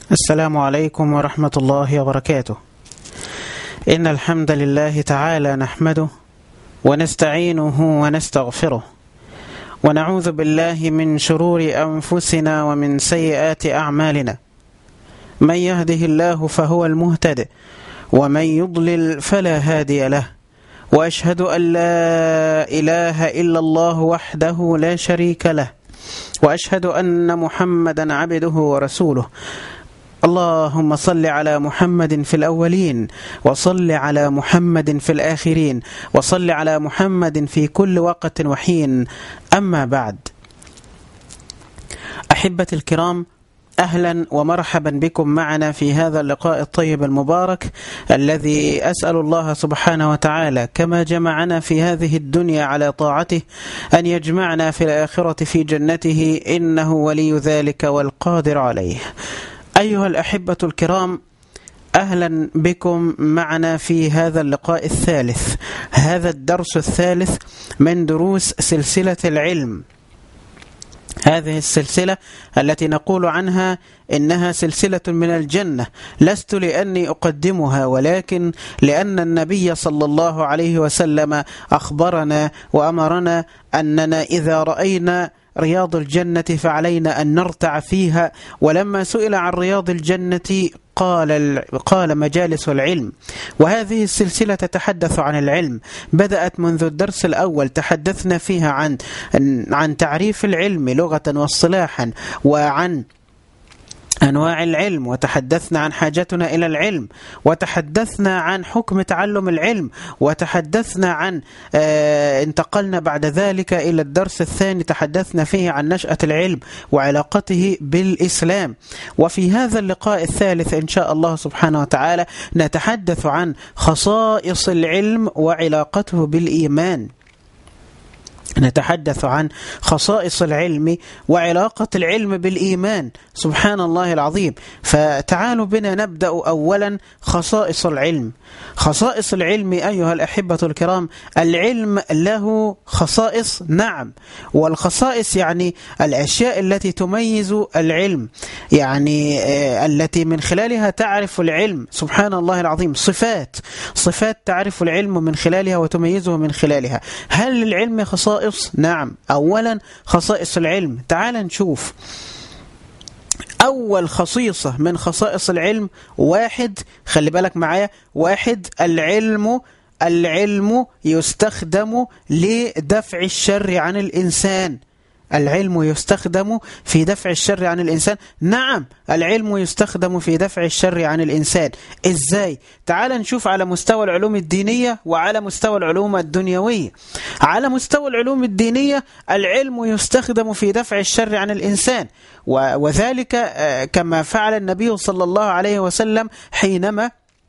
السلام عليكم ورحمة الله وبركاته إن الحمد لله تعالى نحمده ونستعينه ونستغفره ونعوذ بالله من شرور أنفسنا ومن سيئات أعمالنا من يهده الله فهو المهتد ومن يضلل فلا هادي له وأشهد أن لا إله إلا الله وحده لا شريك له وأشهد أن محمدا عبده ورسوله اللهم صل على محمد في الأولين وصل على محمد في الآخرين وصل على محمد في كل وقت وحين أما بعد أحبة الكرام أهلا ومرحبا بكم معنا في هذا اللقاء الطيب المبارك الذي أسأل الله سبحانه وتعالى كما جمعنا في هذه الدنيا على طاعته أن يجمعنا في الآخرة في جنته إنه ولي ذلك والقادر عليه أيها الأحبة الكرام أهلا بكم معنا في هذا اللقاء الثالث هذا الدرس الثالث من دروس سلسلة العلم هذه السلسلة التي نقول عنها إنها سلسلة من الجنة لست لأني أقدمها ولكن لأن النبي صلى الله عليه وسلم أخبرنا وأمرنا أننا إذا رأينا رياض الجنة فعلينا أن نرتع فيها ولما سئل عن رياض الجنة قال قال مجالس العلم وهذه السلسلة تتحدث عن العلم بدأت منذ الدرس الأول تحدثنا فيها عن عن تعريف العلم لغة واصطلاحا وعن أنواع العلم وتحدثنا عن حاجتنا إلى العلم وتحدثنا عن حكم تعلم العلم وتحدثنا عن آه انتقلنا بعد ذلك إلى الدرس الثاني تحدثنا فيه عن نشأة العلم وعلاقته بالإسلام وفي هذا اللقاء الثالث إن شاء الله سبحانه وتعالى نتحدث عن خصائص العلم وعلاقته بالإيمان نتحدث عن خصائص العلم وعلاقة العلم بالإيمان سبحان الله العظيم فتعالوا بنا نبدأ أولا خصائص العلم خصائص العلم أيها الأحبة الكرام العلم له خصائص نعم والخصائص يعني الأشياء التي تميز العلم يعني التي من خلالها تعرف العلم سبحان الله العظيم صفات صفات تعرف العلم من خلالها وتميزه من خلالها هل للعلم خصائص خصائص نعم أولا خصائص العلم تعال نشوف أول خصيصة من خصائص العلم واحد خلي بالك معايا واحد العلم العلم يستخدم لدفع الشر عن الإنسان العلم يستخدم في دفع الشر عن الإنسان نعم العلم يستخدم في دفع الشر عن الإنسان إزاي؟ تعال نشوف على مستوى العلوم الدينية وعلى مستوى العلوم الدنيوية على مستوى العلوم الدينية العلم يستخدم في دفع الشر عن الإنسان وذلك كما فعل النبي صلى الله عليه وسلم حينما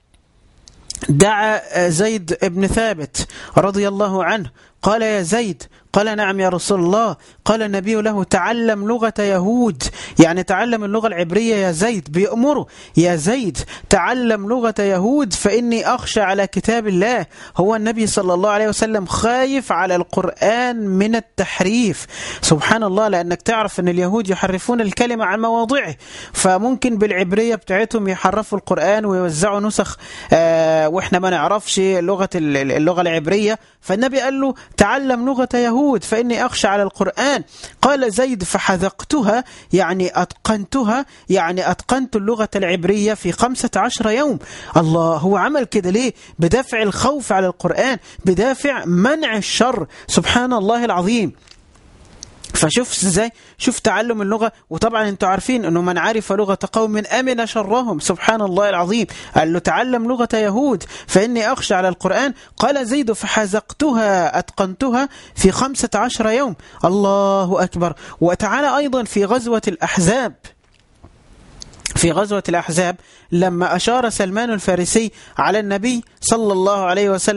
دعا زيد بن ثابت رضي الله عنه قال يا زيد قال نعم يا رسول الله قال النبي له تعلم لغة يهود يعني تعلم اللغة العبرية يا زيد بيأمره يا زيد تعلم لغة يهود فإني أخشى على كتاب الله هو النبي صلى الله عليه وسلم خايف على القرآن من التحريف سبحان الله لأنك تعرف أن اليهود يحرفون الكلمة عن مواضعه فممكن بالعبرية بتاعتهم يحرفوا القرآن ويوزعوا نسخ آه وإحنا ما نعرفش لغة اللغة العبرية فالنبي قال له تعلم لغة يهود فإني أخشى على القرآن قال زيد فحذقتها يعني أتقنتها يعني أتقنت اللغة العبرية في خمسة عشر يوم الله هو عمل كده ليه بدافع الخوف على القرآن بدافع منع الشر سبحان الله العظيم فشوف ازاي شوف تعلم اللغة وطبعا انتوا عارفين انه من عرف لغة قوم امن شرهم سبحان الله العظيم قال له تعلم لغة يهود فاني اخشى على القرآن قال زيد فحزقتها اتقنتها في خمسة عشر يوم الله اكبر وتعالى ايضا في غزوة الاحزاب في غزوة الأحزاب لما أشار سلمان الفارسي على النبي صلى الله عليه وسلم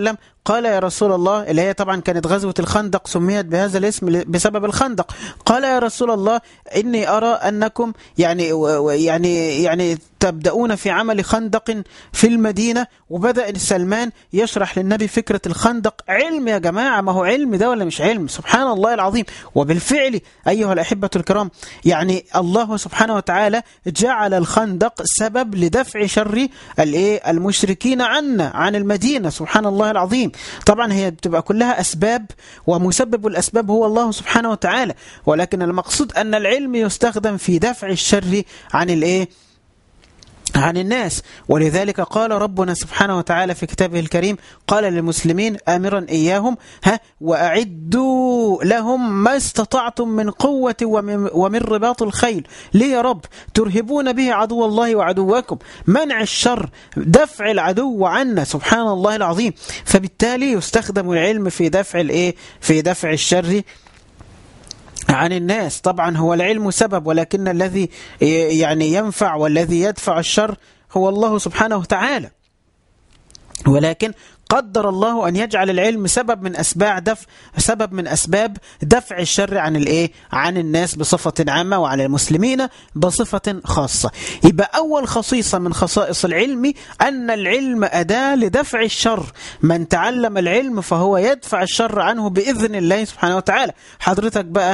قال يا رسول الله اللي هي طبعا كانت غزوة الخندق سميت بهذا الاسم بسبب الخندق قال يا رسول الله إني أرى أنكم يعني يعني يعني تبدأون في عمل خندق في المدينة وبدأ سلمان يشرح للنبي فكرة الخندق علم يا جماعة ما هو علم ده ولا مش علم سبحان الله العظيم وبالفعل أيها الأحبة الكرام يعني الله سبحانه وتعالى جعل الخندق سبب لدفع شر الايه المشركين عنا عن المدينة سبحان الله العظيم طبعا هي بتبقى كلها أسباب ومسبب الأسباب هو الله سبحانه وتعالى ولكن المقصود أن العلم يستخدم في دفع الشر عن الايه عن الناس ولذلك قال ربنا سبحانه وتعالى في كتابه الكريم قال للمسلمين آمرا إياهم ها وأعدوا لهم ما استطعتم من قوة ومن رباط الخيل ليه يا رب ترهبون به عدو الله وعدوكم منع الشر دفع العدو عنا سبحان الله العظيم فبالتالي يستخدم العلم في دفع الايه في دفع الشر عن الناس طبعا هو العلم سبب ولكن الذي يعني ينفع والذي يدفع الشر هو الله سبحانه وتعالى ولكن قدر الله أن يجعل العلم سبب من أسباب دفع سبب من أسباب دفع الشر عن الإيه عن الناس بصفة عامة وعلى المسلمين بصفة خاصة يبقى أول خصيصة من خصائص العلم أن العلم أداة لدفع الشر من تعلم العلم فهو يدفع الشر عنه بإذن الله سبحانه وتعالى حضرتك بقى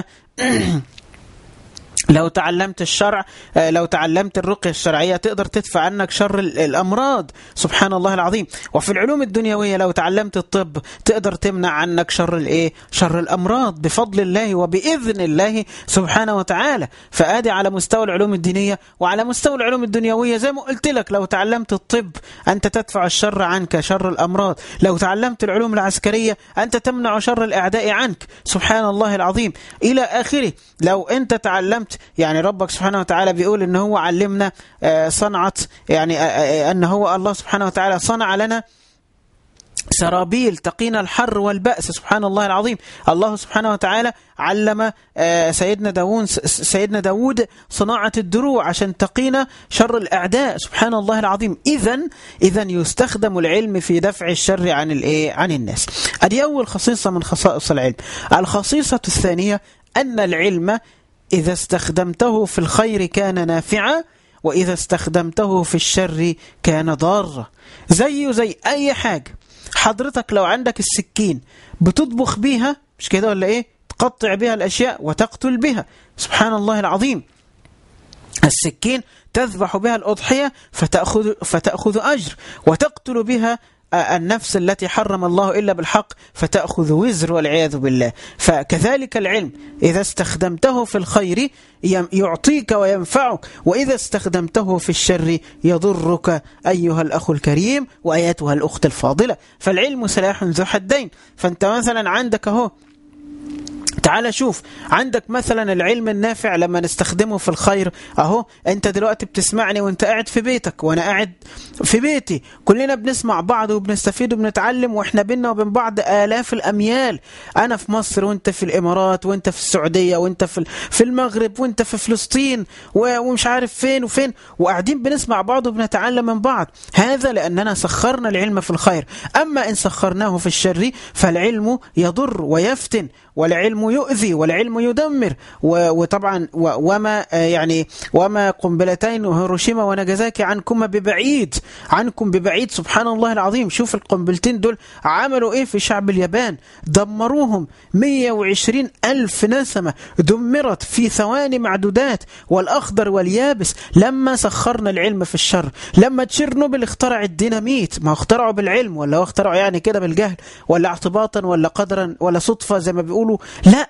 لو تعلمت الشرع لو تعلمت الرقية الشرعية تقدر تدفع عنك شر الأمراض سبحان الله العظيم وفي العلوم الدنيوية لو تعلمت الطب تقدر تمنع عنك شر الإيه شر الأمراض بفضل الله وبإذن الله سبحانه وتعالى فآدي على مستوى العلوم الدينية وعلى مستوى العلوم الدنيوية زي ما قلت لك لو تعلمت الطب أنت تدفع الشر عنك شر الأمراض لو تعلمت العلوم العسكرية أنت تمنع شر الأعداء عنك سبحان الله العظيم إلى آخره لو أنت تعلمت يعني ربك سبحانه وتعالى بيقول ان هو علمنا صنعة يعني ان هو الله سبحانه وتعالى صنع لنا سرابيل تقينا الحر والبأس سبحان الله العظيم الله سبحانه وتعالى علم سيدنا داوود سيدنا داوود صناعة الدروع عشان تقينا شر الأعداء سبحان الله العظيم إذا إذا يستخدم العلم في دفع الشر عن الإيه عن الناس أدي أول خصيصة من خصائص العلم الخصيصة الثانية أن العلم إذا استخدمته في الخير كان نافعا وإذا استخدمته في الشر كان ضارا زيه زي أي حاجة حضرتك لو عندك السكين بتطبخ بيها مش كده ولا إيه تقطع بها الأشياء وتقتل بها سبحان الله العظيم السكين تذبح بها الأضحية فتأخذ, فتأخذ أجر وتقتل بها النفس التي حرم الله إلا بالحق فتأخذ وزر والعياذ بالله فكذلك العلم إذا استخدمته في الخير يعطيك وينفعك وإذا استخدمته في الشر يضرك أيها الأخ الكريم وأيتها الأخت الفاضلة فالعلم سلاح ذو حدين فأنت مثلا عندك أهو تعال شوف عندك مثلا العلم النافع لما نستخدمه في الخير اهو انت دلوقتي بتسمعني وانت قاعد في بيتك وانا قاعد في بيتي كلنا بنسمع بعض وبنستفيد وبنتعلم واحنا بينا وبين بعض آلاف الأميال انا في مصر وانت في الامارات وانت في السعودية وانت في في المغرب وانت في فلسطين ومش عارف فين وفين وقاعدين بنسمع بعض وبنتعلم من بعض هذا لأننا سخرنا العلم في الخير أما إن سخرناه في الشر فالعلم يضر ويفتن والعلم يؤذي والعلم يدمر وطبعا وما يعني وما قنبلتين هيروشيما وناجازاكي عنكم ببعيد عنكم ببعيد سبحان الله العظيم شوف القنبلتين دول عملوا ايه في شعب اليابان دمروهم 120 ألف نسمة دمرت في ثواني معدودات والأخضر واليابس لما سخرنا العلم في الشر لما تشيرنوبل اخترع الديناميت ما اخترعوا بالعلم ولا اخترعوا يعني كده بالجهل ولا اعتباطا ولا قدرا ولا صدفة زي ما بيقولوا لا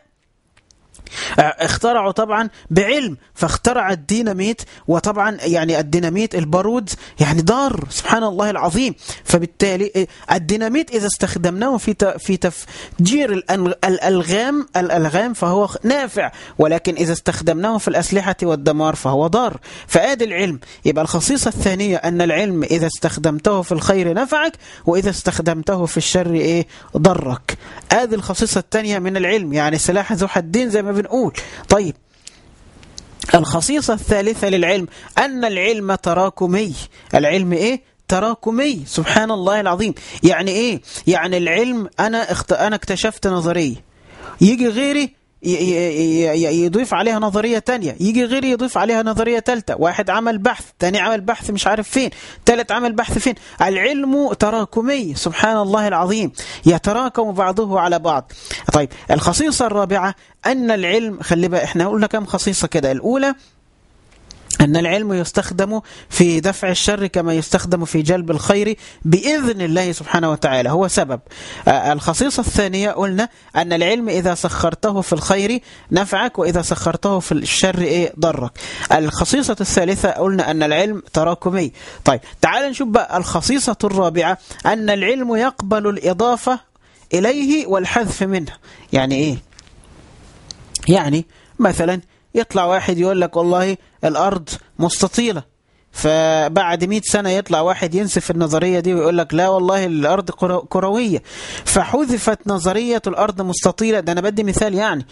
اخترعوا طبعا بعلم فاخترع الديناميت وطبعا يعني الديناميت البارود يعني ضار سبحان الله العظيم فبالتالي الديناميت إذا استخدمناه في في تفجير الألغام الألغام فهو نافع ولكن إذا استخدمناه في الأسلحة والدمار فهو ضار فآدي العلم يبقى الخصيصة الثانية أن العلم إذا استخدمته في الخير نفعك وإذا استخدمته في الشر إيه ضرك آدي الخصيصة الثانية من العلم يعني سلاح ذو حدين زي ما بنقول طيب الخصيصة الثالثة للعلم أن العلم تراكمي العلم إيه؟ تراكمي سبحان الله العظيم يعني ايه يعني العلم انا اخت... انا اكتشفت نظريه يجي غيري يضيف عليها نظرية تانية يجي غيري يضيف عليها نظرية تالتة واحد عمل بحث تاني عمل بحث مش عارف فين تالت عمل بحث فين العلم تراكمي سبحان الله العظيم يتراكم بعضه على بعض طيب الخصيصة الرابعة أن العلم خلي بقى احنا قلنا كم خصيصة كده الأولى أن العلم يستخدم في دفع الشر كما يستخدم في جلب الخير بإذن الله سبحانه وتعالى هو سبب الخصيصة الثانية قلنا أن العلم إذا سخرته في الخير نفعك وإذا سخرته في الشر إيه ضرك الخصيصة الثالثة قلنا أن العلم تراكمي طيب تعال نشوف بقى الخصيصة الرابعة أن العلم يقبل الإضافة إليه والحذف منه يعني إيه يعني مثلا يطلع واحد يقول لك والله الأرض مستطيلة فبعد 100 سنة يطلع واحد ينسف النظرية دي ويقول لك لا والله الأرض كروية فحذفت نظرية الأرض مستطيلة ده أنا بدي مثال يعني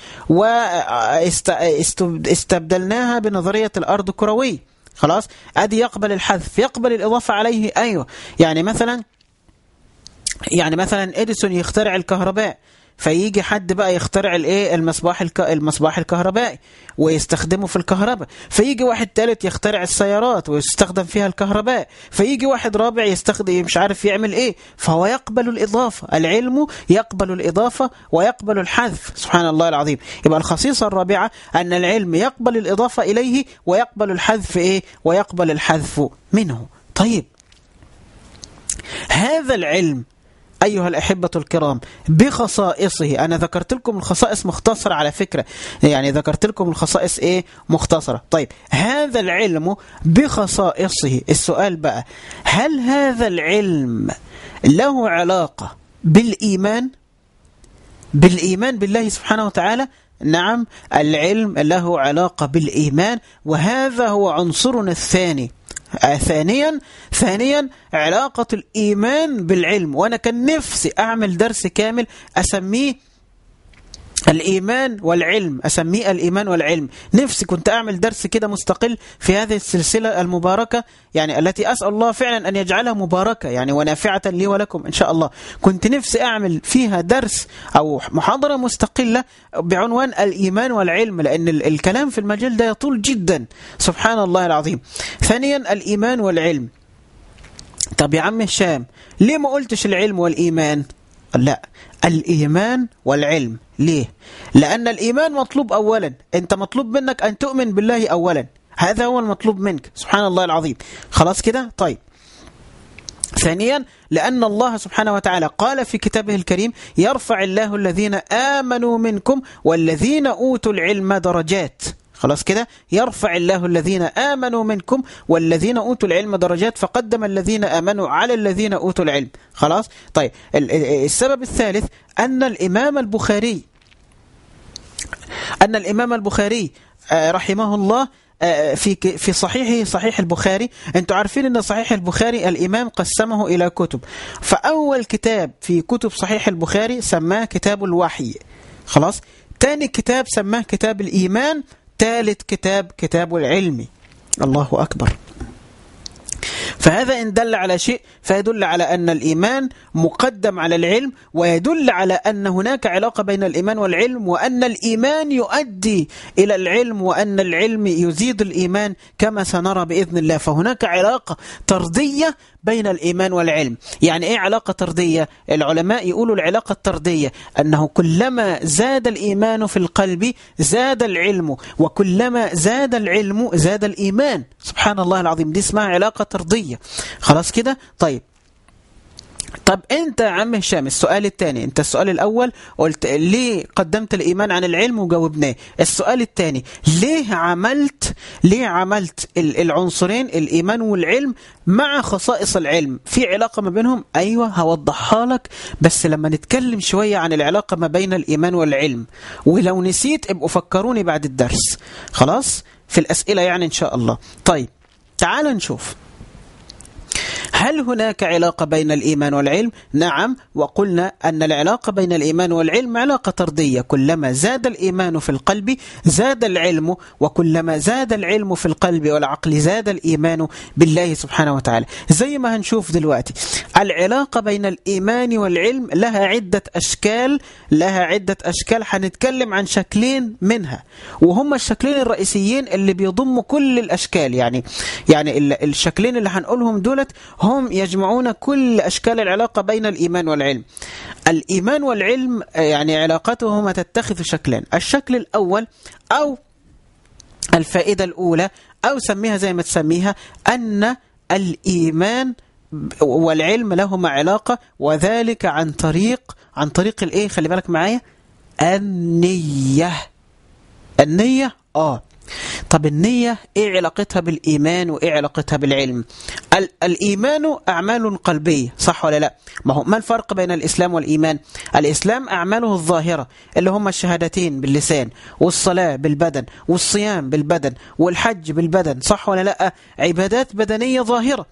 واستبدلناها بنظرية الأرض كروية خلاص أدي يقبل الحذف يقبل الإضافة عليه أيوة يعني مثلا يعني مثلا إديسون يخترع الكهرباء فيجي حد بقى يخترع الايه المصباح الك... المصباح الكهربائي ويستخدمه في الكهرباء فيجي واحد ثالث يخترع السيارات ويستخدم فيها الكهرباء فيجي واحد رابع يستخدم مش عارف يعمل ايه فهو يقبل الاضافه العلم يقبل الاضافه ويقبل الحذف سبحان الله العظيم يبقى الخصيصه الرابعه ان العلم يقبل الاضافه اليه ويقبل الحذف ايه ويقبل الحذف منه طيب هذا العلم أيها الأحبة الكرام بخصائصه أنا ذكرت لكم الخصائص مختصرة على فكرة يعني ذكرت لكم الخصائص إيه مختصرة طيب هذا العلم بخصائصه السؤال بقى هل هذا العلم له علاقة بالإيمان بالإيمان بالله سبحانه وتعالى نعم العلم له علاقة بالإيمان وهذا هو عنصرنا الثاني ثانيا ثانيا علاقة الإيمان بالعلم وأنا كان نفسي أعمل درس كامل أسميه الإيمان والعلم أسميه الإيمان والعلم نفسي كنت أعمل درس كده مستقل في هذه السلسلة المباركة يعني التي أسأل الله فعلا أن يجعلها مباركة يعني ونافعة لي ولكم إن شاء الله كنت نفسي أعمل فيها درس أو محاضرة مستقلة بعنوان الإيمان والعلم لأن الكلام في المجال ده يطول جدا سبحان الله العظيم ثانيا الإيمان والعلم طب يا عم هشام ليه ما قلتش العلم والإيمان لا الإيمان والعلم ليه؟ لأن الإيمان مطلوب أولا أنت مطلوب منك أن تؤمن بالله أولا هذا هو المطلوب منك سبحان الله العظيم خلاص كده؟ طيب ثانيا لأن الله سبحانه وتعالى قال في كتابه الكريم يرفع الله الذين آمنوا منكم والذين أوتوا العلم درجات خلاص كده يرفع الله الذين آمنوا منكم والذين أوتوا العلم درجات فقدم الذين آمنوا على الذين أوتوا العلم خلاص طيب السبب الثالث أن الإمام البخاري أن الإمام البخاري رحمه الله في في صحيحه صحيح البخاري انتوا عارفين ان صحيح البخاري الامام قسمه الى كتب فاول كتاب في كتب صحيح البخاري سماه كتاب الوحي خلاص تاني كتاب سماه كتاب الايمان ثالث كتاب كتاب العلم الله أكبر فهذا إن دل على شيء فيدل على أن الإيمان مقدم على العلم ويدل على أن هناك علاقة بين الإيمان والعلم وأن الإيمان يؤدي إلى العلم وأن العلم يزيد الإيمان كما سنرى بإذن الله فهناك علاقة طردية بين الإيمان والعلم يعني إيه علاقة طردية؟ العلماء يقولوا العلاقة الطردية أنه كلما زاد الإيمان في القلب زاد العلم وكلما زاد العلم زاد الإيمان سبحان الله العظيم دي اسمها علاقة طردية خلاص كده؟ طيب طب انت يا عم هشام السؤال الثاني انت السؤال الاول قلت ليه قدمت الايمان عن العلم وجاوبناه السؤال الثاني ليه عملت ليه عملت العنصرين الايمان والعلم مع خصائص العلم في علاقه ما بينهم ايوه هوضحها لك بس لما نتكلم شويه عن العلاقه ما بين الايمان والعلم ولو نسيت ابقوا فكروني بعد الدرس خلاص في الاسئله يعني ان شاء الله طيب تعال نشوف هل هناك علاقة بين الإيمان والعلم؟ نعم وقلنا أن العلاقة بين الإيمان والعلم علاقة طردية كلما زاد الإيمان في القلب زاد العلم وكلما زاد العلم في القلب والعقل زاد الإيمان بالله سبحانه وتعالى زي ما هنشوف دلوقتي العلاقة بين الإيمان والعلم لها عدة أشكال لها عدة أشكال هنتكلم عن شكلين منها وهم الشكلين الرئيسيين اللي بيضموا كل الأشكال يعني يعني الشكلين اللي هنقولهم دولت هم يجمعون كل أشكال العلاقة بين الإيمان والعلم الإيمان والعلم يعني علاقتهما تتخذ شكلين الشكل الأول أو الفائدة الأولى أو سميها زي ما تسميها أن الإيمان والعلم لهما علاقة وذلك عن طريق عن طريق الإيه خلي بالك معايا النية النية آه طب النية إيه علاقتها بالإيمان وإيه علاقتها بالعلم ال الإيمان أعمال قلبية صح ولا لا ما هو ما الفرق بين الإسلام والإيمان الإسلام أعماله الظاهرة اللي هم الشهادتين باللسان والصلاة بالبدن والصيام بالبدن والحج بالبدن صح ولا لا عبادات بدنية ظاهرة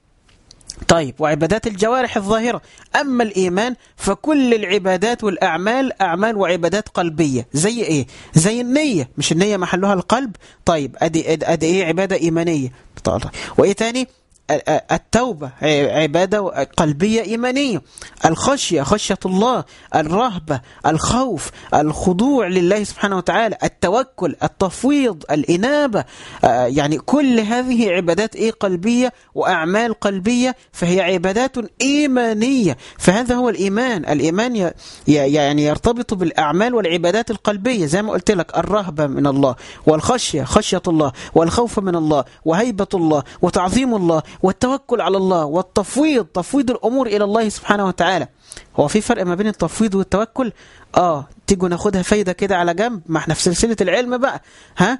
طيب وعبادات الجوارح الظاهرة أما الإيمان فكل العبادات والأعمال أعمال وعبادات قلبية زي إيه؟ زي النية مش النية محلها القلب طيب أدي, أدي, أدي إيه عبادة إيمانية طيب. وإيه تاني؟ التوبة عبادة قلبية إيمانية الخشية خشية الله الرهبة الخوف الخضوع لله سبحانه وتعالى التوكل التفويض الإنابة يعني كل هذه عبادات إيه قلبية وأعمال قلبية فهي عبادات إيمانية فهذا هو الإيمان الإيمان يعني يرتبط بالأعمال والعبادات القلبية زي ما قلت لك الرهبة من الله والخشية خشية الله والخوف من الله وهيبة الله وتعظيم الله والتوكل على الله والتفويض تفويض الأمور إلى الله سبحانه وتعالى هو في فرق ما بين التفويض والتوكل آه تيجوا ناخدها فايدة كده على جنب ما احنا في سلسلة العلم بقى ها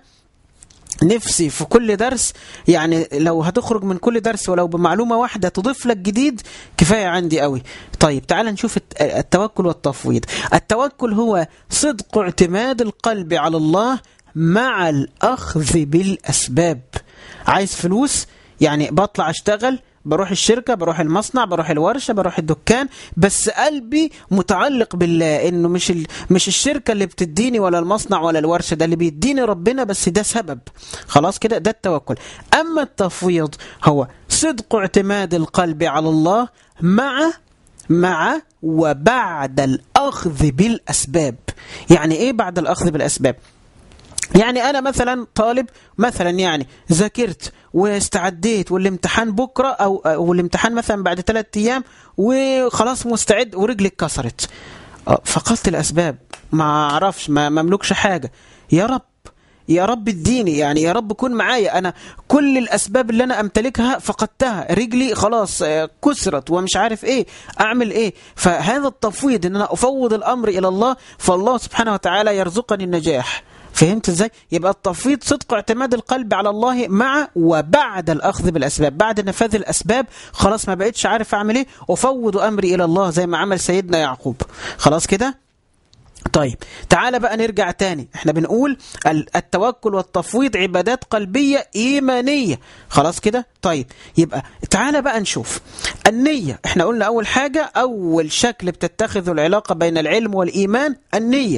نفسي في كل درس يعني لو هتخرج من كل درس ولو بمعلومة واحدة تضيف لك جديد كفاية عندي قوي طيب تعال نشوف التوكل والتفويض التوكل هو صدق اعتماد القلب على الله مع الأخذ بالأسباب عايز فلوس يعني بطلع اشتغل بروح الشركة بروح المصنع بروح الورشة بروح الدكان بس قلبي متعلق بالله انه مش ال... مش الشركة اللي بتديني ولا المصنع ولا الورشة ده اللي بيديني ربنا بس ده سبب خلاص كده ده التوكل اما التفويض هو صدق اعتماد القلب على الله مع مع وبعد الأخذ بالأسباب يعني إيه بعد الأخذ بالأسباب يعني أنا مثلا طالب مثلا يعني ذاكرت واستعديت والامتحان بكرة أو, أو الامتحان مثلا بعد ثلاثة أيام وخلاص مستعد ورجلي اتكسرت فقدت الأسباب ما أعرفش ما مملكش حاجة يا رب يا رب اديني يعني يا رب كن معايا انا كل الاسباب اللي انا امتلكها فقدتها رجلي خلاص كسرت ومش عارف ايه اعمل ايه فهذا التفويض ان انا افوض الامر الى الله فالله سبحانه وتعالى يرزقني النجاح فهمت ازاي يبقى التفويض صدق اعتماد القلب على الله مع وبعد الاخذ بالاسباب بعد نفاذ الاسباب خلاص ما بقتش عارف اعمل ايه افوض امري الى الله زي ما عمل سيدنا يعقوب خلاص كده طيب تعال بقى نرجع تاني احنا بنقول التوكل والتفويض عبادات قلبية إيمانية خلاص كده طيب يبقى تعال بقى نشوف النية احنا قلنا أول حاجة أول شكل بتتخذ العلاقة بين العلم والإيمان النية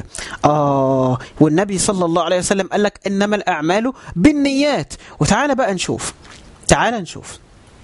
آه والنبي صلى الله عليه وسلم قال لك إنما الأعمال بالنيات وتعال بقى نشوف تعال نشوف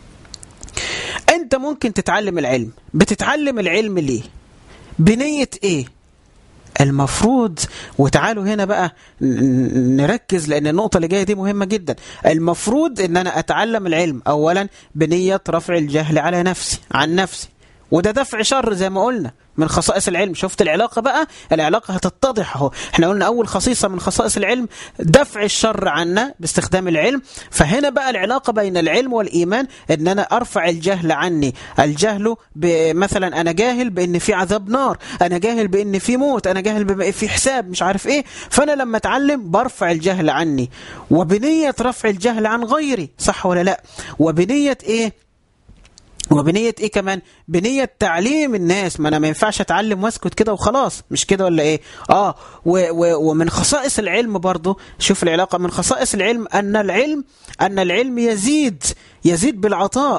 انت ممكن تتعلم العلم بتتعلم العلم ليه بنية ايه المفروض وتعالوا هنا بقى نركز لان النقطه اللي جايه دي مهمه جدا المفروض ان انا اتعلم العلم اولا بنيه رفع الجهل على نفسي عن نفسي وده دفع شر زي ما قلنا من خصائص العلم شفت العلاقة بقى العلاقة هتتضح اهو احنا قلنا أول خصيصة من خصائص العلم دفع الشر عنا باستخدام العلم فهنا بقى العلاقة بين العلم والإيمان ان أنا أرفع الجهل عني الجهل مثلا أنا جاهل بأن في عذاب نار أنا جاهل بأن في موت أنا جاهل بأن في حساب مش عارف إيه فأنا لما أتعلم برفع الجهل عني وبنية رفع الجهل عن غيري صح ولا لا وبنية إيه وبنية ايه كمان بنية تعليم الناس ما انا ما ينفعش اتعلم واسكت كده وخلاص مش كده ولا ايه اه و و ومن خصائص العلم برضو شوف العلاقة من خصائص العلم ان العلم ان العلم يزيد يزيد بالعطاء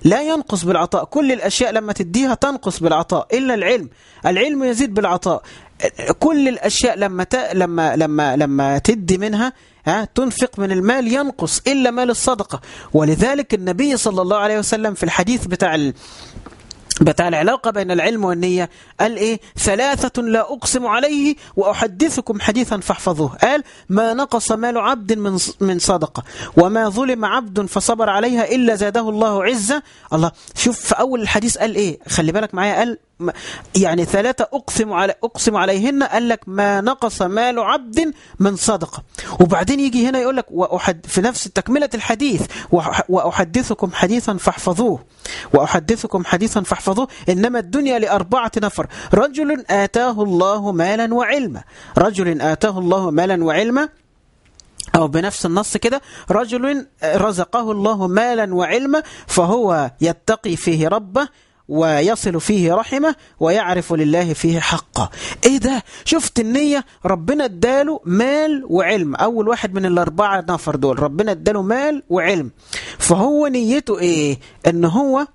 لا ينقص بالعطاء كل الأشياء لما تديها تنقص بالعطاء إلا العلم العلم يزيد بالعطاء كل الأشياء لما ت... لما لما لما تدي منها ها تنفق من المال ينقص إلا مال الصدقة ولذلك النبي صلى الله عليه وسلم في الحديث بتاع ال... بتاع العلاقة بين العلم والنية قال إيه ثلاثة لا أقسم عليه وأحدثكم حديثا فاحفظوه قال ما نقص مال عبد من من صدقة وما ظلم عبد فصبر عليها إلا زاده الله عزة الله شوف في أول الحديث قال إيه خلي بالك معايا قال يعني ثلاثة أقسم على أقسم عليهن قال لك ما نقص مال عبد من صدقة وبعدين يجي هنا يقول لك وأحد في نفس تكملة الحديث وأحدثكم حديثا فاحفظوه وأحدثكم حديثا فاحفظوه إنما الدنيا لأربعة نفر رجل آتاه الله مالا وعلما رجل آتاه الله مالا وعلما أو بنفس النص كده رجل رزقه الله مالا وعلما فهو يتقي فيه ربه ويصل فيه رحمه ويعرف لله فيه حقه ايه ده شفت النية ربنا اداله مال وعلم اول واحد من الاربعة نفر دول ربنا اداله مال وعلم فهو نيته ايه ان هو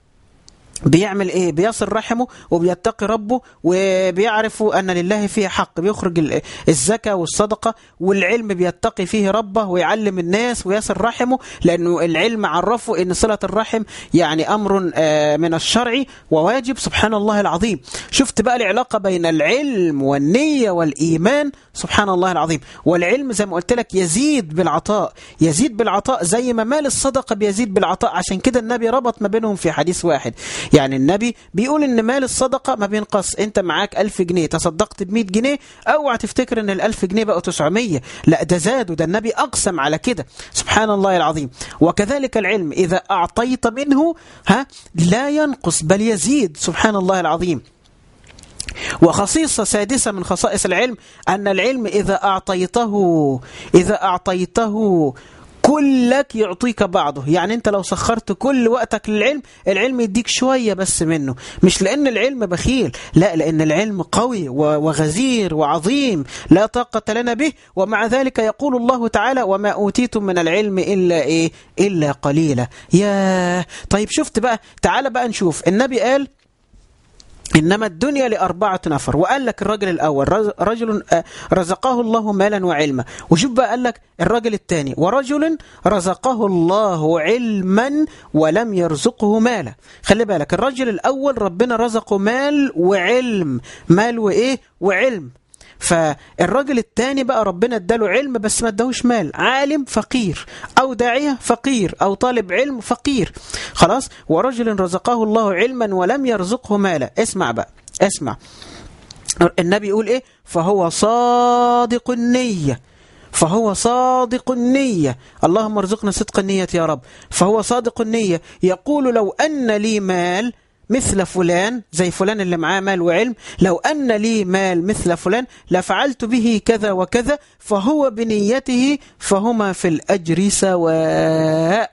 بيعمل ايه بيصل رحمه وبيتقي ربه وبيعرف ان لله فيه حق بيخرج الزكاه والصدقه والعلم بيتقي فيه ربه ويعلم الناس ويصل رحمه لانه العلم عرفه ان صله الرحم يعني امر من الشرع وواجب سبحان الله العظيم شفت بقى العلاقه بين العلم والنيه والايمان سبحان الله العظيم والعلم زي ما قلت لك يزيد بالعطاء يزيد بالعطاء زي ما مال الصدقه بيزيد بالعطاء عشان كده النبي ربط ما بينهم في حديث واحد يعني النبي بيقول ان مال الصدقه ما بينقص انت معاك 1000 جنيه تصدقت ب 100 جنيه اوعى تفتكر ان ال1000 جنيه بقوا 900 لا ده زادوا ده النبي اقسم على كده سبحان الله العظيم وكذلك العلم اذا اعطيت منه ها لا ينقص بل يزيد سبحان الله العظيم وخصيصة سادسة من خصائص العلم أن العلم إذا أعطيته إذا أعطيته كلك يعطيك بعضه يعني انت لو سخرت كل وقتك للعلم العلم يديك شوية بس منه مش لان العلم بخيل لا لان العلم قوي وغزير وعظيم لا طاقة لنا به ومع ذلك يقول الله تعالى وما أوتيتم من العلم إلا إيه إلا قليلا يا طيب شفت بقى تعال بقى نشوف النبي قال إنما الدنيا لأربعة نفر وقال لك الرجل الأول رجل رزقه الله مالا وعلما وشوف بقى قال لك الرجل الثاني ورجل رزقه الله علما ولم يرزقه مالا خلي بالك الرجل الأول ربنا رزقه مال وعلم مال وإيه وعلم فالراجل الثاني بقى ربنا اداله علم بس ما اداهوش مال عالم فقير او داعيه فقير او طالب علم فقير خلاص ورجل رزقه الله علما ولم يرزقه مالا اسمع بقى اسمع النبي يقول ايه فهو صادق النيه فهو صادق النية اللهم ارزقنا صدق النية يا رب فهو صادق النية يقول لو أن لي مال مثل فلان زي فلان اللي معاه مال وعلم لو أن لي مال مثل فلان لفعلت به كذا وكذا فهو بنيته فهما في الأجر سواء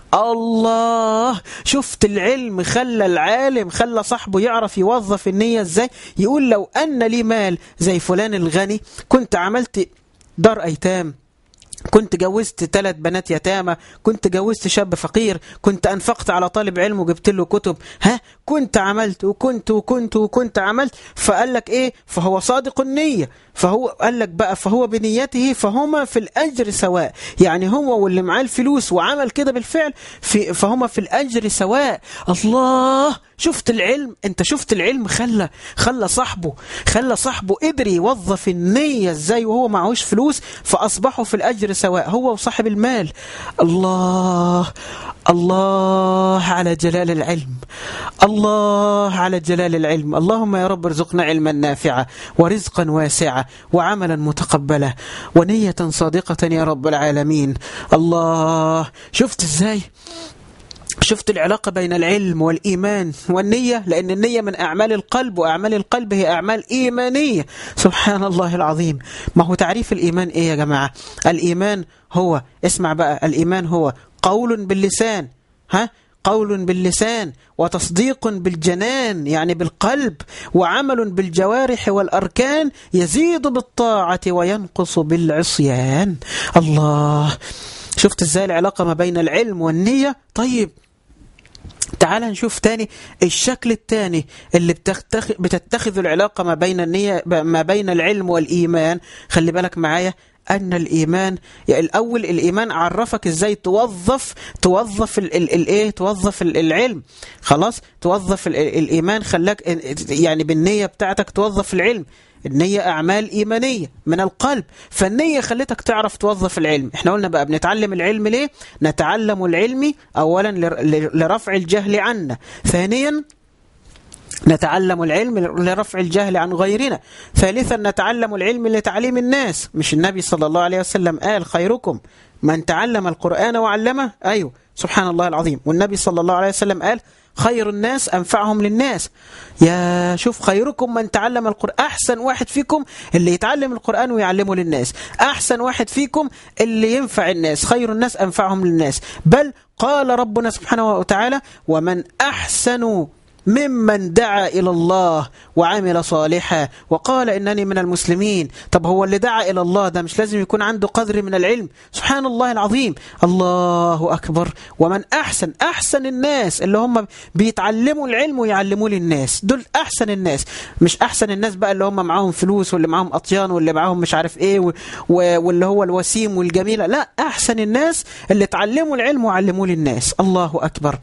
الله شفت العلم خلى العالم خلى صاحبه يعرف يوظف النية ازاي يقول لو أن لي مال زي فلان الغني كنت عملت دار أيتام كنت جوزت ثلاث بنات يتامى كنت جوزت شاب فقير كنت أنفقت على طالب علم وجبت له كتب ها كنت عملت وكنت وكنت وكنت عملت فقال لك إيه فهو صادق النية فهو قال لك بقى فهو بنيته فهما في الأجر سواء يعني هو واللي معاه الفلوس وعمل كده بالفعل في فهما في الأجر سواء الله شفت العلم انت شفت العلم خلى خلى صاحبه خلى صاحبه قدر يوظف النية ازاي وهو معهوش فلوس فأصبحوا في الأجر سواء هو وصاحب المال الله الله على جلال العلم الله على جلال العلم اللهم يا رب ارزقنا علما نافعا ورزقا واسعا وعملا متقبلا ونية صادقة يا رب العالمين الله شفت ازاي شفت العلاقة بين العلم والإيمان والنية لأن النية من أعمال القلب وأعمال القلب هي أعمال إيمانية سبحان الله العظيم ما هو تعريف الإيمان إيه يا جماعة الإيمان هو اسمع بقى الإيمان هو قول باللسان ها قول باللسان وتصديق بالجنان يعني بالقلب وعمل بالجوارح والأركان يزيد بالطاعة وينقص بالعصيان الله شفت ازاي العلاقة ما بين العلم والنية طيب تعال نشوف تاني الشكل التاني اللي بتتخ... بتتخذ العلاقة ما بين النية ما بين العلم والإيمان خلي بالك معايا أن الإيمان يعني الأول الإيمان عرفك إزاي توظف توظف الإيه توظف العلم خلاص توظف الإيمان خلاك يعني بالنية بتاعتك توظف العلم النية أعمال إيمانية من القلب فالنية خلتك تعرف توظف العلم احنا قلنا بقى بنتعلم العلم ليه نتعلم العلم أولا لرفع الجهل عنا ثانيا نتعلم العلم لرفع الجهل عن غيرنا ثالثا نتعلم العلم لتعليم الناس مش النبي صلى الله عليه وسلم قال خيركم من تعلم القرآن وعلمه أيوه سبحان الله العظيم والنبي صلى الله عليه وسلم قال خير الناس أنفعهم للناس يا شوف خيركم من تعلم القرآن أحسن واحد فيكم اللي يتعلم القرآن ويعلمه للناس أحسن واحد فيكم اللي ينفع الناس خير الناس أنفعهم للناس بل قال ربنا سبحانه وتعالى ومن أحسن ممن دعا إلى الله وعمل صالحا وقال إنني من المسلمين طب هو اللي دعا إلى الله ده مش لازم يكون عنده قدر من العلم سبحان الله العظيم الله أكبر ومن أحسن أحسن الناس اللي هم بيتعلموا العلم ويعلموه للناس دول أحسن الناس مش أحسن الناس بقى اللي هم معاهم فلوس واللي معاهم أطيان واللي معاهم مش عارف إيه واللي هو الوسيم والجميلة لا أحسن الناس اللي تعلموا العلم وعلموه للناس الله أكبر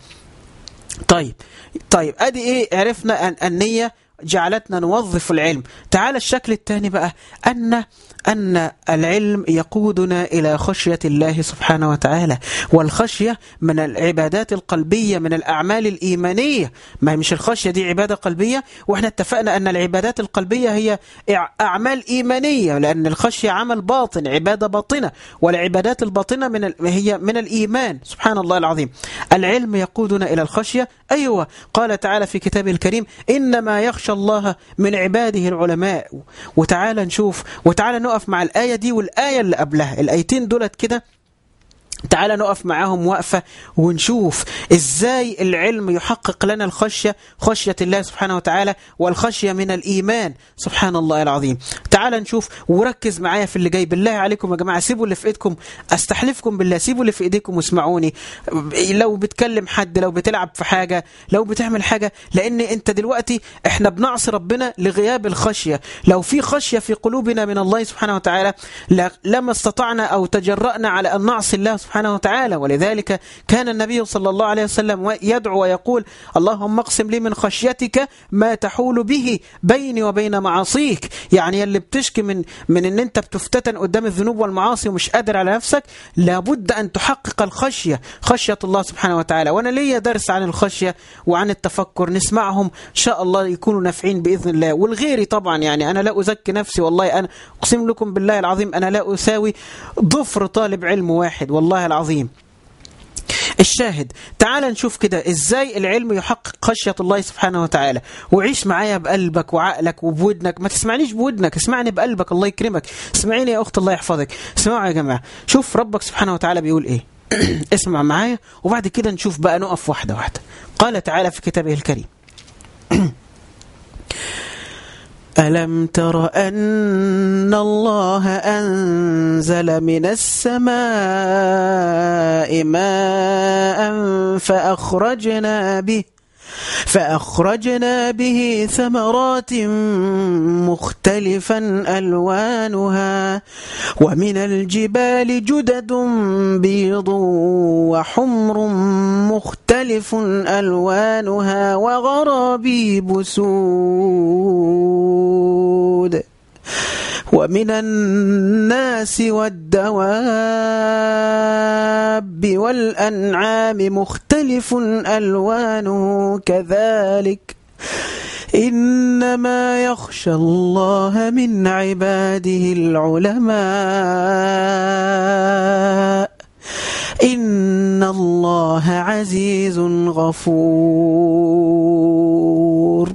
طيب طيب ادي ايه عرفنا أن النية جعلتنا نوظف العلم تعال الشكل الثاني بقى أن أن العلم يقودنا إلى خشية الله سبحانه وتعالى والخشية من العبادات القلبية من الأعمال الإيمانية ما مش الخشية دي عبادة قلبية وإحنا اتفقنا أن العبادات القلبية هي أعمال إيمانية لأن الخشية عمل باطن عبادة باطنة والعبادات الباطنة من هي من الإيمان سبحان الله العظيم العلم يقودنا إلى الخشية أيوة قال تعالى في كتابه الكريم إنما يخشى الله من عباده العلماء وتعالى نشوف وتعالى نقف مع الآية دي والآية اللي قبلها الآيتين دولت كده تعال نقف معاهم وقفة ونشوف ازاي العلم يحقق لنا الخشية خشية الله سبحانه وتعالى والخشية من الإيمان سبحان الله العظيم تعال نشوف وركز معايا في اللي جاي بالله عليكم يا جماعة سيبوا اللي في ايدكم استحلفكم بالله سيبوا اللي في ايديكم واسمعوني لو بتكلم حد لو بتلعب في حاجة لو بتعمل حاجة لان انت دلوقتي احنا بنعصي ربنا لغياب الخشية لو في خشية في قلوبنا من الله سبحانه وتعالى لما استطعنا او تجرأنا على ان نعصي الله سبحانه وتعالى ولذلك كان النبي صلى الله عليه وسلم يدعو ويقول اللهم اقسم لي من خشيتك ما تحول به بيني وبين معاصيك يعني اللي بتشكي من من ان انت بتفتتن قدام الذنوب والمعاصي ومش قادر على نفسك لابد ان تحقق الخشيه خشيه الله سبحانه وتعالى وانا ليا درس عن الخشيه وعن التفكر نسمعهم ان شاء الله يكونوا نافعين باذن الله والغيري طبعا يعني انا لا ازكي نفسي والله انا اقسم لكم بالله العظيم انا لا اساوي ضفر طالب علم واحد والله العظيم الشاهد تعال نشوف كده ازاي العلم يحقق خشية الله سبحانه وتعالى وعيش معايا بقلبك وعقلك وبودنك ما تسمعنيش بودنك اسمعني بقلبك الله يكرمك اسمعيني يا أخت الله يحفظك اسمعوا يا جماعة شوف ربك سبحانه وتعالى بيقول ايه اسمع معايا وبعد كده نشوف بقى نقف واحدة واحدة قال تعالى في كتابه الكريم ألم تر أن الله أنزل من السماء ماء فأخرجنا به فأخرجنا به ثمرات مختلفا ألوانها ومن الجبال جدد بيض وحمر مختلف ألوانها وغرابيب سود ومن الناس والدواب والأنعام مختلف ألوانه كذلك إنما يخشى الله من عباده العلماء إن الله عزيز غفور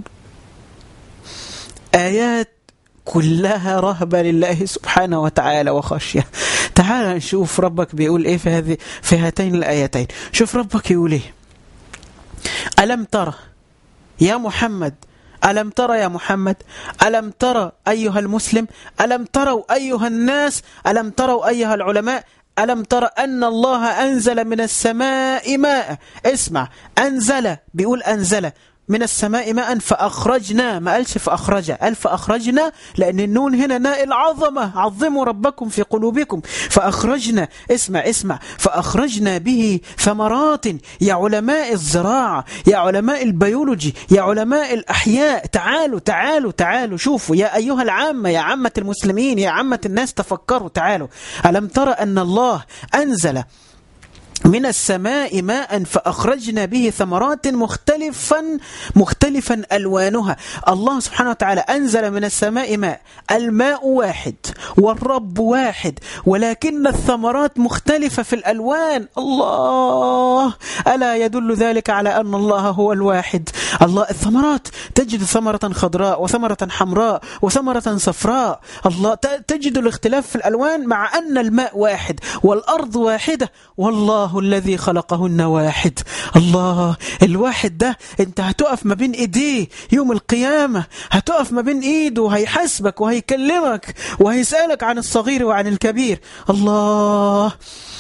آيات كلها رهبة لله سبحانه وتعالى وخشية تعال نشوف ربك بيقول ايه في هذه في هاتين الآيتين شوف ربك يقول ايه ألم ترى يا محمد ألم ترى يا محمد ألم ترى أيها المسلم ألم تروا أيها الناس ألم تروا أيها العلماء ألم تر أن الله أنزل من السماء ماء اسمع أنزل بيقول أنزل من السماء ماء فأخرجنا ما قالش فأخرج قال فأخرجنا لأن النون هنا ناء العظمة عظموا ربكم في قلوبكم فأخرجنا اسمع اسمع فأخرجنا به ثمرات يا علماء الزراعة يا علماء البيولوجي يا علماء الأحياء تعالوا تعالوا تعالوا شوفوا يا أيها العامة يا عامة المسلمين يا عامة الناس تفكروا تعالوا ألم ترى أن الله أنزل من السماء ماء فأخرجنا به ثمرات مختلفا مختلفا ألوانها الله سبحانه وتعالى أنزل من السماء ماء الماء واحد والرب واحد ولكن الثمرات مختلفة في الألوان الله ألا يدل ذلك على أن الله هو الواحد الله الثمرات تجد ثمرة خضراء وثمرة حمراء وثمرة صفراء الله تجد الاختلاف في الألوان مع أن الماء واحد والأرض واحدة والله الله الذي خلقهن واحد الله الواحد ده انت هتقف ما بين ايديه يوم القيامة هتقف ما بين ايده وهيحاسبك وهيكلمك وهيسألك عن الصغير وعن الكبير الله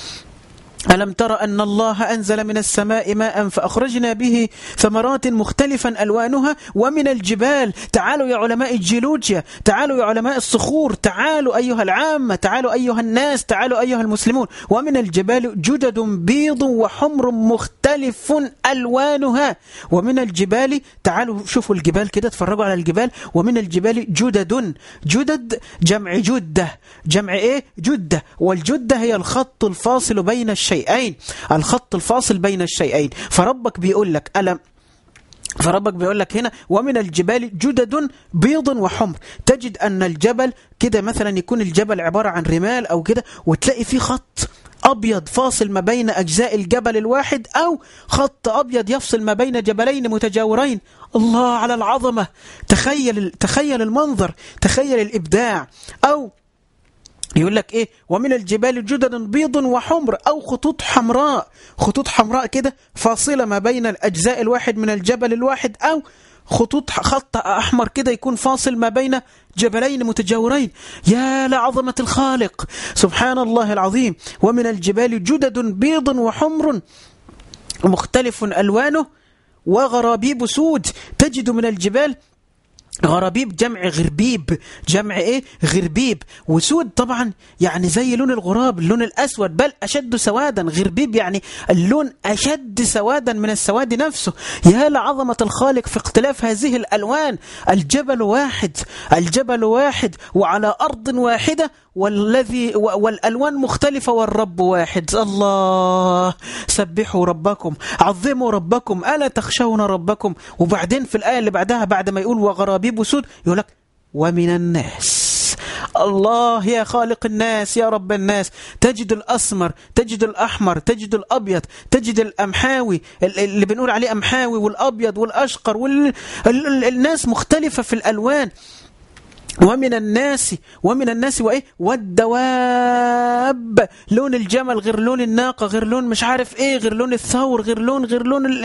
ألم تر أن الله أنزل من السماء ماء فأخرجنا به ثمرات مختلفا ألوانها ومن الجبال تعالوا يا علماء الجيولوجيا تعالوا يا علماء الصخور تعالوا أيها العامة تعالوا أيها الناس تعالوا أيها المسلمون ومن الجبال جدد بيض وحمر مختلف ألوانها ومن الجبال تعالوا شوفوا الجبال كده اتفرجوا على الجبال ومن الجبال جدد جدد جمع جدة جمع ايه جدة والجدة هي الخط الفاصل بين الشيء الشيئين الخط الفاصل بين الشيئين فربك بيقول لك ألم فربك بيقول لك هنا ومن الجبال جدد بيض وحمر تجد أن الجبل كده مثلا يكون الجبل عبارة عن رمال أو كده وتلاقي فيه خط أبيض فاصل ما بين أجزاء الجبل الواحد أو خط أبيض يفصل ما بين جبلين متجاورين الله على العظمة تخيل, تخيل المنظر تخيل الإبداع أو يقول لك ايه ومن الجبال جدد بيض وحمر او خطوط حمراء خطوط حمراء كده فاصله ما بين الاجزاء الواحد من الجبل الواحد او خطوط خط احمر كده يكون فاصل ما بين جبلين متجاورين يا لعظمه الخالق سبحان الله العظيم ومن الجبال جدد بيض وحمر مختلف الوانه وغرابيب سود تجد من الجبال غرابيب جمع غربيب جمع ايه غربيب وسود طبعا يعني زي لون الغراب اللون الاسود بل اشد سوادا غربيب يعني اللون اشد سوادا من السواد نفسه يا لعظمه الخالق في اختلاف هذه الالوان الجبل واحد الجبل واحد وعلى ارض واحده والذي والالوان مختلفه والرب واحد الله سبحوا ربكم عظموا ربكم الا تخشون ربكم وبعدين في الايه اللي بعدها بعد ما يقول وغرابيب سود يقول لك ومن الناس الله يا خالق الناس يا رب الناس تجد الأسمر تجد الأحمر تجد الأبيض تجد الأمحاوي اللي بنقول عليه أمحاوي والأبيض والأشقر والناس مختلفة في الألوان ومن الناس ومن الناس وايه والدواب لون الجمل غير لون الناقه غير لون مش عارف ايه غير لون الثور غير لون غير لون ال...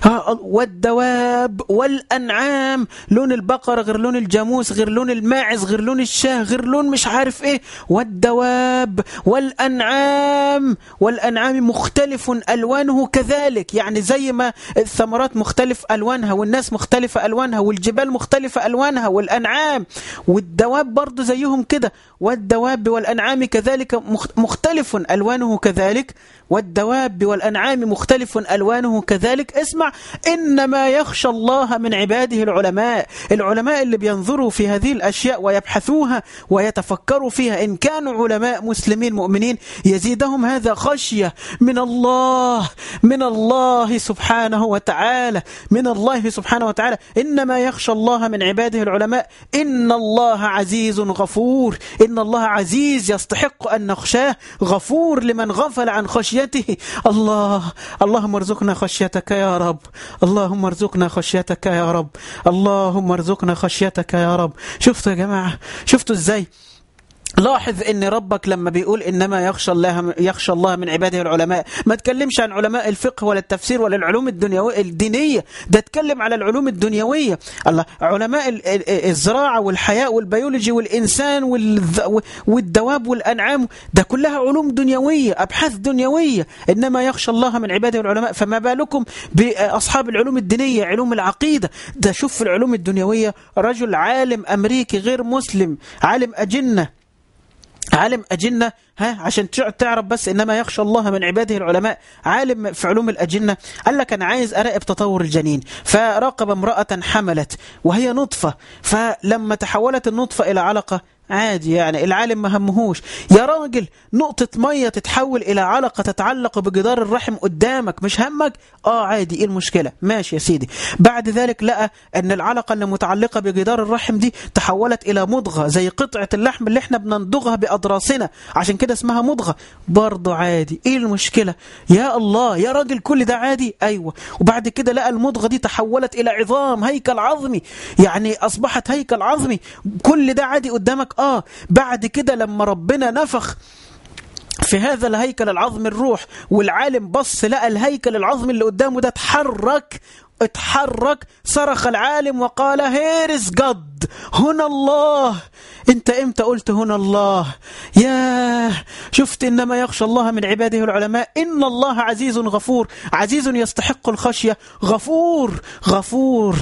والدواب والانعام لون البقره غير لون الجاموس غير لون الماعز غير لون الشاه غير لون مش عارف ايه والدواب والانعام والانعام مختلف الوانه كذلك يعني زي ما الثمرات مختلف الوانها والناس مختلفه الوانها والجبال مختلفه الوانها والانعام والدواب برضه زيهم كده والدواب والأنعام كذلك مختلف ألوانه كذلك والدواب والأنعام مختلف ألوانه كذلك اسمع إنما يخشى الله من عباده العلماء العلماء اللي بينظروا في هذه الأشياء ويبحثوها ويتفكروا فيها إن كانوا علماء مسلمين مؤمنين يزيدهم هذا خشية من الله من الله سبحانه وتعالى من الله سبحانه وتعالى إنما يخشى الله من عباده العلماء إن الله عزيز غفور إن الله عزيز يستحق أن نخشاه غفور لمن غفل عن خشيته الله اللهم ارزقنا خشيتك يا رب اللهم ارزقنا خشيتك يا رب اللهم ارزقنا خشيتك يا رب شفتوا يا جماعة شفتوا ازاي لاحظ ان ربك لما بيقول انما يخشى الله يخشى الله من عباده العلماء ما تكلمش عن علماء الفقه ولا التفسير ولا العلوم الدنيويه الدينيه ده اتكلم على العلوم الدنيويه الله علماء ال- ال- الزراعه والحياه والبيولوجي والانسان والذ- والدواب والانعام ده كلها علوم دنيويه ابحاث دنيويه انما يخشى الله من عباده العلماء فما بالكم باصحاب العلوم الدينيه علوم العقيده ده شوف في العلوم الدنيويه رجل عالم امريكي غير مسلم عالم اجنه عالم أجنة ها عشان تع- تعرف بس إنما يخشى الله من عباده العلماء عالم في علوم الأجنة قال لك أنا عايز أراقب تطور الجنين فراقب امرأة حملت وهي نطفة فلما تحولت النطفة إلى علقة عادي يعني العالم ما همهوش يا راجل نقطة مية تتحول إلى علقة تتعلق بجدار الرحم قدامك مش همك آه عادي إيه المشكلة ماشي يا سيدي بعد ذلك لقى أن العلقة اللي متعلقة بجدار الرحم دي تحولت إلى مضغة زي قطعة اللحم اللي احنا بنندغها بأضراسنا عشان كده اسمها مضغة برضه عادي إيه المشكلة يا الله يا راجل كل ده عادي أيوة وبعد كده لقى المضغة دي تحولت إلى عظام هيكل عظمي يعني أصبحت هيكل عظمي كل ده عادي قدامك آه بعد كده لما ربنا نفخ في هذا الهيكل العظمي الروح والعالم بص لقى الهيكل العظمي اللي قدامه ده اتحرك اتحرك صرخ العالم وقال هيرس جد هنا الله انت امتى قلت هنا الله يا شفت انما يخشى الله من عباده العلماء ان الله عزيز غفور عزيز يستحق الخشية غفور غفور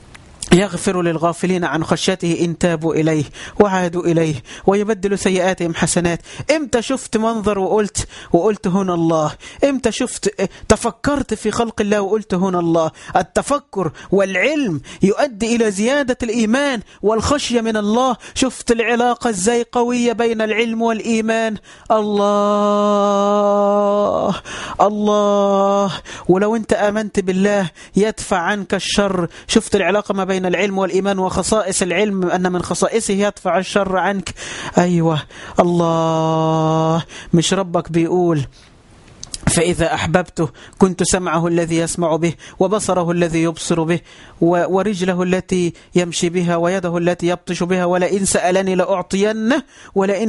يغفر للغافلين عن خشيته إن تابوا إليه وعادوا إليه ويبدل سيئاتهم حسنات إمتى شفت منظر وقلت وقلت هنا الله إمتى شفت تفكرت في خلق الله وقلت هنا الله التفكر والعلم يؤدي إلى زيادة الإيمان والخشية من الله شفت العلاقة ازاي قوية بين العلم والإيمان الله الله ولو أنت آمنت بالله يدفع عنك الشر شفت العلاقة ما بين العلم والإيمان وخصائص العلم أن من خصائصه يدفع الشر عنك أيوة الله مش ربك بيقول فإذا أحببته كنت سمعه الذي يسمع به وبصره الذي يبصر به و- ورجله التي يمشي بها ويده التي يبطش بها ولئن سألني لأعطينه ولئن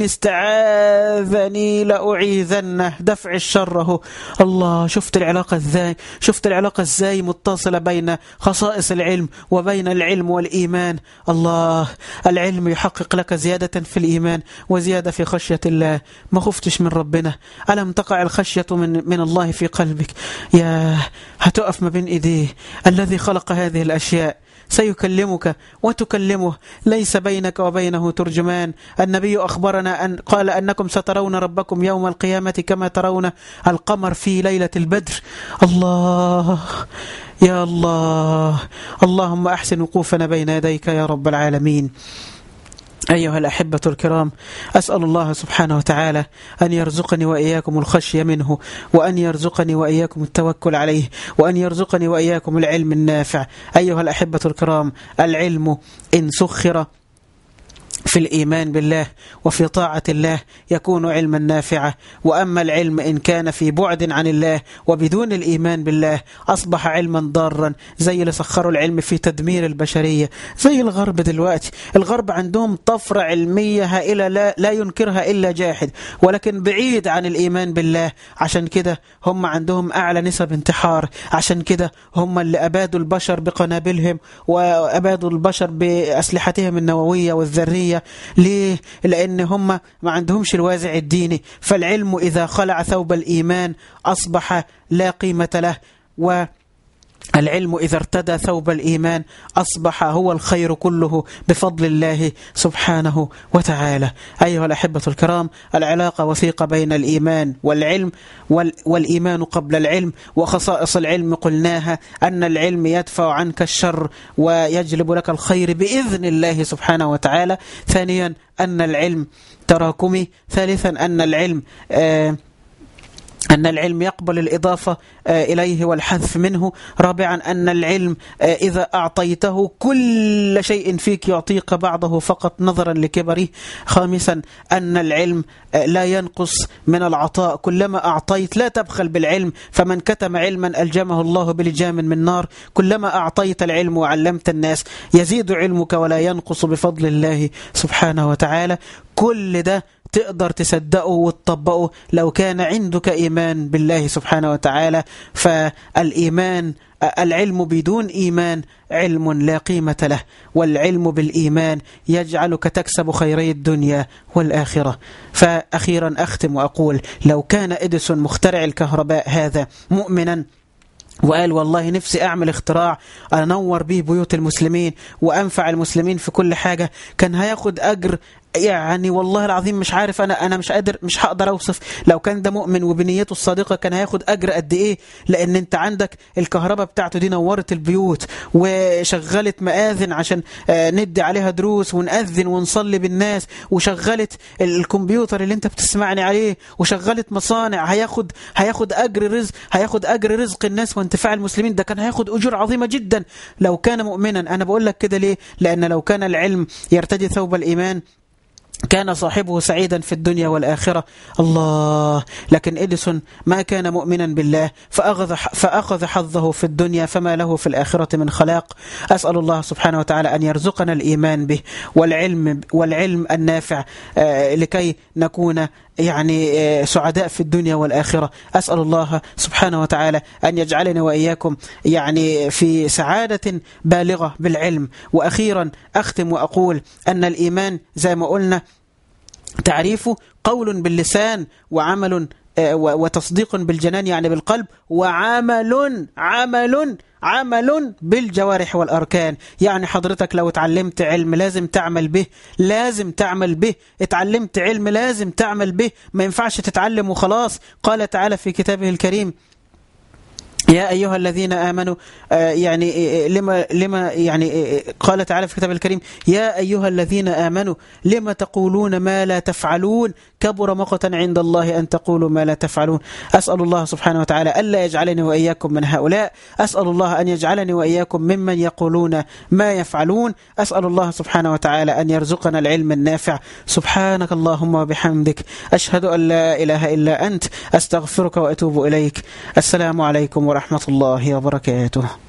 استعاذني لأعيذنه دفع الشر هو الله شفت العلاقة ازاي شفت العلاقة ازاي متصلة بين خصائص العلم وبين العلم والإيمان الله العلم يحقق لك زيادة في الإيمان وزيادة في خشية الله ما خفتش من ربنا ألم تقع الخشية من من الله في قلبك يا هتقف ما بين إيديه الذي خلق هذه الأشياء سيكلمك وتكلمه ليس بينك وبينه ترجمان النبي أخبرنا أن قال أنكم سترون ربكم يوم القيامة كما ترون القمر في ليلة البدر الله يا الله اللهم أحسن وقوفنا بين يديك يا رب العالمين أيها الأحبة الكرام أسأل الله سبحانه وتعالى أن يرزقني وإياكم الخشية منه وأن يرزقني وإياكم التوكل عليه وأن يرزقني وإياكم العلم النافع أيها الأحبة الكرام العلم إن سخر في الإيمان بالله وفي طاعة الله يكون علما نافعا وأما العلم إن كان في بعد عن الله وبدون الإيمان بالله أصبح علما ضارا زي اللي سخروا العلم في تدمير البشرية زي الغرب دلوقتي الغرب عندهم طفرة علمية هائلة لا, لا ينكرها إلا جاحد ولكن بعيد عن الإيمان بالله عشان كده هم عندهم أعلى نسب انتحار عشان كده هم اللي أبادوا البشر بقنابلهم وأبادوا البشر بأسلحتهم النووية والذرية ليه؟ لأن هم ما عندهمش الوازع الديني فالعلم إذا خلع ثوب الإيمان أصبح لا قيمة له و العلم إذا ارتدى ثوب الإيمان أصبح هو الخير كله بفضل الله سبحانه وتعالى أيها الأحبة الكرام العلاقة وثيقة بين الإيمان والعلم وال والإيمان قبل العلم وخصائص العلم قلناها أن العلم يدفع عنك الشر ويجلب لك الخير بإذن الله سبحانه وتعالى ثانيا أن العلم تراكمي ثالثا أن العلم آه أن العلم يقبل الإضافة إليه والحذف منه رابعا أن العلم إذا أعطيته كل شيء فيك يعطيك بعضه فقط نظرا لكبره خامسا أن العلم لا ينقص من العطاء كلما أعطيت لا تبخل بالعلم فمن كتم علما ألجمه الله بلجام من نار كلما أعطيت العلم وعلمت الناس يزيد علمك ولا ينقص بفضل الله سبحانه وتعالى كل ده تقدر تصدقه وتطبقه لو كان عندك إيمان بالله سبحانه وتعالى فالإيمان العلم بدون إيمان علم لا قيمة له والعلم بالإيمان يجعلك تكسب خيري الدنيا والآخرة فأخيرا أختم وأقول لو كان إديسون مخترع الكهرباء هذا مؤمنا وقال والله نفسي أعمل اختراع أنور به بيوت المسلمين وأنفع المسلمين في كل حاجة كان هياخد أجر يعني والله العظيم مش عارف انا انا مش قادر مش هقدر اوصف لو كان ده مؤمن وبنيته الصادقه كان هياخد اجر قد ايه لان انت عندك الكهرباء بتاعته دي نورت البيوت وشغلت مآذن عشان ندي عليها دروس ونأذن ونصلي بالناس وشغلت الكمبيوتر اللي انت بتسمعني عليه وشغلت مصانع هياخد هياخد اجر رزق هياخد اجر رزق الناس وانتفاع المسلمين ده كان هياخد اجور عظيمه جدا لو كان مؤمنا انا بقول لك كده ليه لان لو كان العلم يرتدي ثوب الايمان كان صاحبه سعيدا في الدنيا والآخرة الله لكن إديسون ما كان مؤمنا بالله فأخذ, فأخذ حظه في الدنيا فما له في الآخرة من خلاق أسأل الله سبحانه وتعالى أن يرزقنا الإيمان به والعلم, والعلم النافع لكي نكون يعني سعداء في الدنيا والآخرة أسأل الله سبحانه وتعالى أن يجعلنا وإياكم يعني في سعادة بالغة بالعلم وأخيرا أختم وأقول أن الإيمان زي ما قلنا تعريفه قول باللسان وعمل وتصديق بالجنان يعني بالقلب وعمل عمل عمل بالجوارح والأركان يعني حضرتك لو اتعلمت علم لازم تعمل به لازم تعمل به اتعلمت علم لازم تعمل به ما ينفعش تتعلم وخلاص قال تعالى في كتابه الكريم يا أيها الذين آمنوا يعني لما لما يعني قال تعالى في الكتاب الكريم يا أيها الذين آمنوا لما تقولون ما لا تفعلون كبر مقتا عند الله أن تقولوا ما لا تفعلون أسأل الله سبحانه وتعالى ألا يجعلني وإياكم من هؤلاء أسأل الله أن يجعلني وإياكم ممن يقولون ما يفعلون أسأل الله سبحانه وتعالى أن يرزقنا العلم النافع سبحانك اللهم وبحمدك أشهد أن لا إله إلا أنت أستغفرك وأتوب إليك السلام عليكم ورحمة الله وبركاته